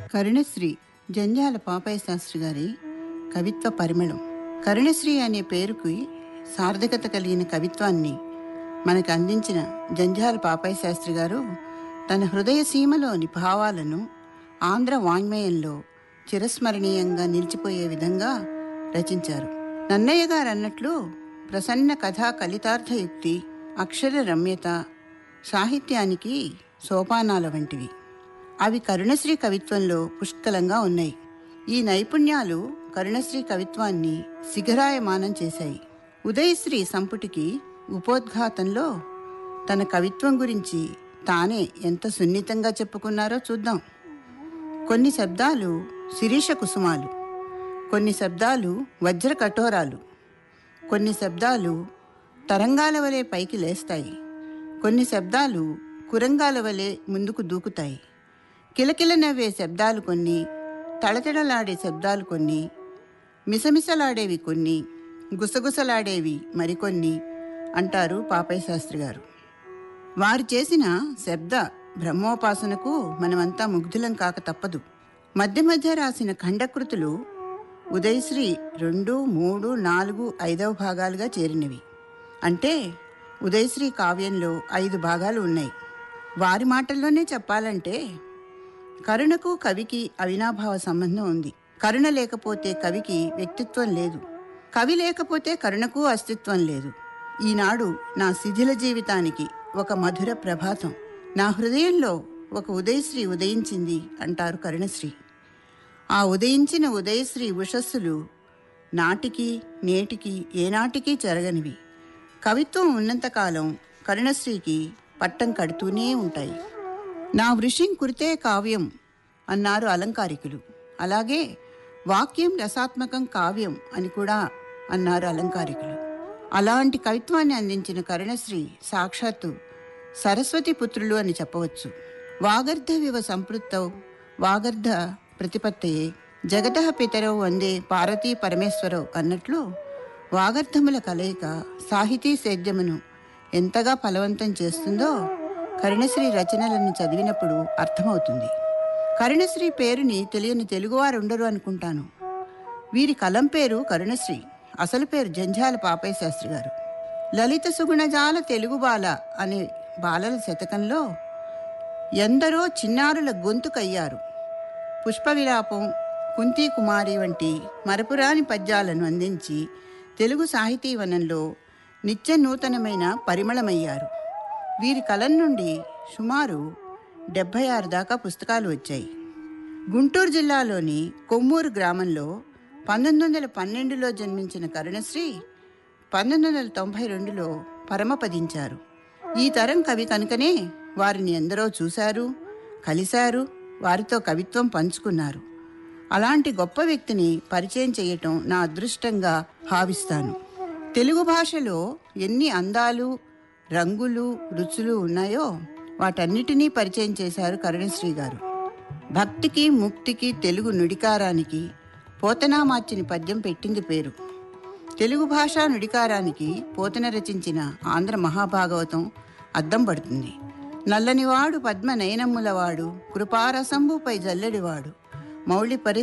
కరుణశ్రీ జంజాల పాపయ్య శాస్త్రి గారి కవిత్వ పరిమళం కరుణశ్రీ అనే పేరుకి సార్థకత కలిగిన కవిత్వాన్ని మనకు అందించిన జంజాల పాపయ్య శాస్త్రి గారు తన హృదయ సీమలోని భావాలను ఆంధ్ర వాంగ్మయంలో చిరస్మరణీయంగా నిలిచిపోయే విధంగా రచించారు నన్నయ్య గారు అన్నట్లు ప్రసన్న కథా కలితార్థయుక్తి అక్షర రమ్యత సాహిత్యానికి సోపానాల వంటివి అవి కరుణశ్రీ కవిత్వంలో పుష్కలంగా ఉన్నాయి ఈ నైపుణ్యాలు కరుణశ్రీ కవిత్వాన్ని శిఖరాయమానం చేశాయి ఉదయశ్రీ సంపుటికి ఉపోద్ఘాతంలో తన కవిత్వం గురించి తానే ఎంత సున్నితంగా చెప్పుకున్నారో చూద్దాం కొన్ని శబ్దాలు శిరీష కుసుమాలు కొన్ని శబ్దాలు వజ్ర కఠోరాలు కొన్ని శబ్దాలు తరంగాల వలె పైకి లేస్తాయి కొన్ని శబ్దాలు కురంగాల వలె ముందుకు దూకుతాయి కిలకిల నవ్వే శబ్దాలు కొన్ని తళతళలాడే శబ్దాలు కొన్ని మిసమిసలాడేవి కొన్ని గుసగుసలాడేవి మరికొన్ని అంటారు పాపయ్య శాస్త్రి గారు వారు చేసిన శబ్ద బ్రహ్మోపాసనకు మనమంతా ముగ్ధులం కాక తప్పదు మధ్య మధ్య రాసిన ఖండకృతులు ఉదయశ్రీ రెండు మూడు నాలుగు ఐదవ భాగాలుగా చేరినవి అంటే ఉదయశ్రీ కావ్యంలో ఐదు భాగాలు ఉన్నాయి వారి మాటల్లోనే చెప్పాలంటే కరుణకు కవికి అవినాభావ సంబంధం ఉంది కరుణ లేకపోతే కవికి వ్యక్తిత్వం లేదు కవి లేకపోతే కరుణకు అస్తిత్వం లేదు ఈనాడు నా శిథిల జీవితానికి ఒక మధుర ప్రభాతం నా హృదయంలో ఒక ఉదయశ్రీ ఉదయించింది అంటారు కరుణశ్రీ ఆ ఉదయించిన ఉదయశ్రీ ఉషస్సులు నాటికి నేటికి ఏనాటికి జరగనివి కవిత్వం ఉన్నంతకాలం కరుణశ్రీకి పట్టం కడుతూనే ఉంటాయి నా వృషిం కురితే కావ్యం అన్నారు అలంకారికులు అలాగే వాక్యం రసాత్మకం కావ్యం అని కూడా అన్నారు అలంకారికులు అలాంటి కవిత్వాన్ని అందించిన కరుణశ్రీ సాక్షాత్తు సరస్వతి పుత్రులు అని చెప్పవచ్చు వాగర్ధ వివ సంపృత్తౌ వాగర్ధ ప్రతిపత్తయే జగత పితరౌ వందే పార్వతీ పరమేశ్వరౌ అన్నట్లు వాగర్ధముల కలయిక సాహితీ సేద్యమును ఎంతగా ఫలవంతం చేస్తుందో కరుణశ్రీ రచనలను చదివినప్పుడు అర్థమవుతుంది కరుణశ్రీ పేరుని తెలియని తెలుగువారు ఉండరు అనుకుంటాను వీరి కలం పేరు కరుణశ్రీ అసలు పేరు జంఝాల పాపయ్య శాస్త్రి గారు లలిత సుగుణజాల తెలుగు బాల అనే బాలల శతకంలో ఎందరో చిన్నారుల గొంతుకయ్యారు పుష్ప విలాపం కుంతీ కుమారి వంటి మరపురాని పద్యాలను అందించి తెలుగు సాహితీవనంలో నిత్య నూతనమైన పరిమళమయ్యారు వీరి కలం నుండి సుమారు డెబ్భై ఆరు దాకా పుస్తకాలు వచ్చాయి గుంటూరు జిల్లాలోని కొమ్మూరు గ్రామంలో పంతొమ్మిది వందల పన్నెండులో జన్మించిన కరుణశ్రీ పంతొమ్మిది వందల తొంభై రెండులో పరమపదించారు ఈ తరం కవి కనుకనే వారిని ఎందరో చూశారు కలిశారు వారితో కవిత్వం పంచుకున్నారు అలాంటి గొప్ప వ్యక్తిని పరిచయం చేయటం నా అదృష్టంగా భావిస్తాను తెలుగు భాషలో ఎన్ని అందాలు రంగులు రుచులు ఉన్నాయో వాటన్నిటినీ పరిచయం చేశారు కరుణశ్రీ గారు భక్తికి ముక్తికి తెలుగు నుడికారానికి పోతనామార్చిని పద్యం పెట్టింది పేరు తెలుగు భాషా నుడికారానికి పోతన రచించిన ఆంధ్ర మహాభాగవతం అద్దం పడుతుంది నల్లనివాడు పద్మ నయనమ్ములవాడు కృపారసంబుపై జల్లెడివాడు మౌళి పరి